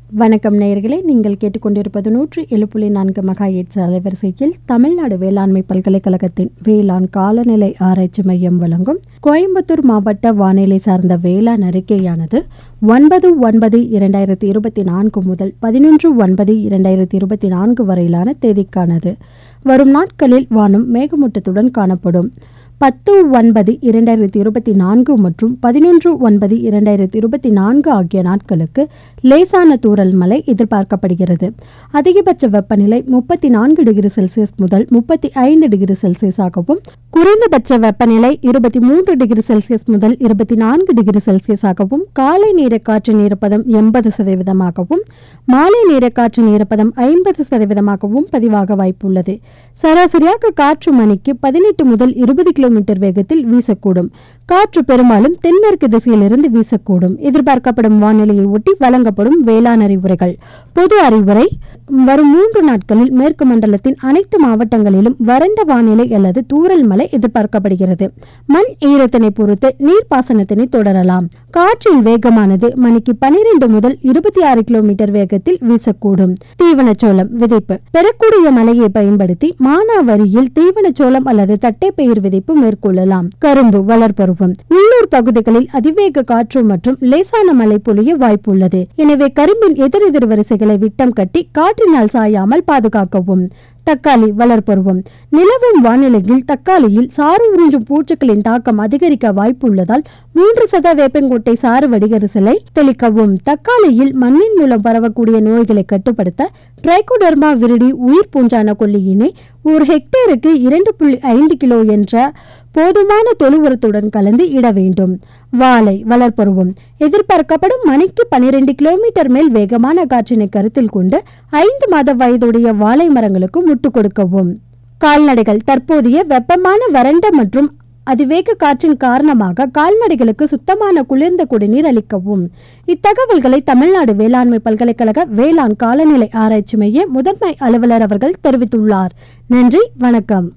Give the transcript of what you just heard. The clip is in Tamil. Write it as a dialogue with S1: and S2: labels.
S1: வணக்கம் நேயர்களே நீங்கள் கேட்டுக்கொண்டிருப்பது நூற்று ஏழு புள்ளி நான்கு மகா எட்ஸ் அலைவரிசையில் தமிழ்நாடு வேளாண்மை பல்கலைக்கழகத்தின் வேளாண் காலநிலை ஆராய்ச்சி மையம் வழங்கும் கோயம்புத்தூர் மாவட்ட வானிலை சார்ந்த வேளாண் அறிக்கையானது ஒன்பது ஒன்பது இரண்டாயிரத்தி இருபத்தி நான்கு முதல் பதினொன்று ஒன்பது இரண்டாயிரத்தி இருபத்தி நான்கு வரையிலான தேதிக்கானது வரும் நாட்களில் வானம் மேகமூட்டத்துடன் காணப்படும் பத்து ஒன்பது இரண்டாயிரத்தி இருபத்தி நான்கு மற்றும் பதினொன்று ஒன்பது இரண்டாயிரத்தி இருபத்தி நான்கு ஆகிய நாட்களுக்கு லேசான தூறல் மழை எதிர்பார்க்கப்படுகிறது அதிகபட்ச வெப்பநிலை முப்பத்தி நான்கு டிகிரி செல்சியஸ் முதல் முப்பத்தி ஐந்து டிகிரி செல்சியஸாகவும் குறைந்தபட்ச வெப்பநிலை இருபத்தி மூன்று டிகிரி செல்சியஸ் முதல் இருபத்தி நான்கு டிகிரி செல்சியஸாகவும் காலை நேர காற்றின் ஈரப்பதம் எண்பது சதவீதமாகவும் மாலை நேர காற்றின் ஈரப்பதம் ஐம்பது சதவீதமாகவும் பதிவாக வாய்ப்புள்ளது சராசரியாக காற்று மணிக்கு பதினெட்டு முதல் இருபது கிலோமீட்டர் வேகத்தில் வீசக்கூடும் காற்று பெரும்பாலும் தென்மேற்கு திசையிலிருந்து வீசக்கூடும் எதிர்பார்க்கப்படும் வானிலையை ஒட்டி வழங்கப்படும் வேளாண் அறிவுரைகள் பொது அறிவுரை வரும் மூன்று நாட்களில் மேற்கு மண்டலத்தின் அனைத்து மாவட்டங்களிலும் வறண்ட வானிலை அல்லது தூறல் மழை எதிர்பார்க்கப்படுகிறது மண் ஈரத்தினை பொறுத்து நீர்ப்பாசனத்தினை தொடரலாம் காற்றின் வேகமானது மணிக்கு பனிரெண்டு முதல் இருபத்தி ஆறு கிலோமீட்டர் வேகத்தில் வீசக்கூடும் தீவனச்சோளம் விதைப்பு பெறக்கூடிய மழையை பயன்படுத்தி மானாவரியில் தீவனச்சோளம் அல்லது தட்டைப்பயிர் விதைப்பு மேற்கொள்ளலாம் கரும்பு வளர்பருவம் உள்ளூர் பகுதிகளில் அதிவேக காற்று மற்றும் லேசான மழை பொழிய வாய்ப்புள்ளது எனவே கரும்பின் எதிரெதிர் வரிசைகளை விட்டம் கட்டி காற்றினால் சாயாமல் பாதுகாக்கவும் தக்காளி வளர்ப்பருவம் நிலவும் வானிலையில் தக்காளியில் சாறு உறிஞ்சும் பூச்சிகளின் தாக்கம் அதிகரிக்க வாய்ப்புள்ளதால் மூன்று சத வேப்பங்கொட்டை சாறு வடிகரிசலை தெளிக்கவும் தக்காளியில் மண்ணின் மூலம் பரவக்கூடிய நோய்களை கட்டுப்படுத்த ட்ரைகோடர்மா விரிடி உயிர் பூஞ்சான கொல்லியினை ஒரு ஹெக்டேருக்கு இரண்டு புள்ளி ஐந்து கிலோ என்ற போதுமான தொழு உரத்துடன் கலந்து இட வேண்டும் வாழை வளர்ப்பருவம் எதிர்பார்க்கப்படும் மணிக்கு பனிரெண்டு கிலோமீட்டர் மேல் வேகமான காற்றினை கருத்தில் கொண்டு ஐந்து மாத வயதுடைய வாழை மரங்களுக்கு முட்டு கொடுக்கவும் கால்நடைகள் தற்போதைய வெப்பமான வறண்ட மற்றும் அதிவேக காற்றின் காரணமாக கால்நடைகளுக்கு சுத்தமான குளிர்ந்த குடிநீர் அளிக்கவும் இத்தகவல்களை தமிழ்நாடு வேளாண்மை பல்கலைக்கழக வேளாண் காலநிலை ஆராய்ச்சி மைய முதன்மை அலுவலர் அவர்கள் தெரிவித்துள்ளார் நன்றி வணக்கம்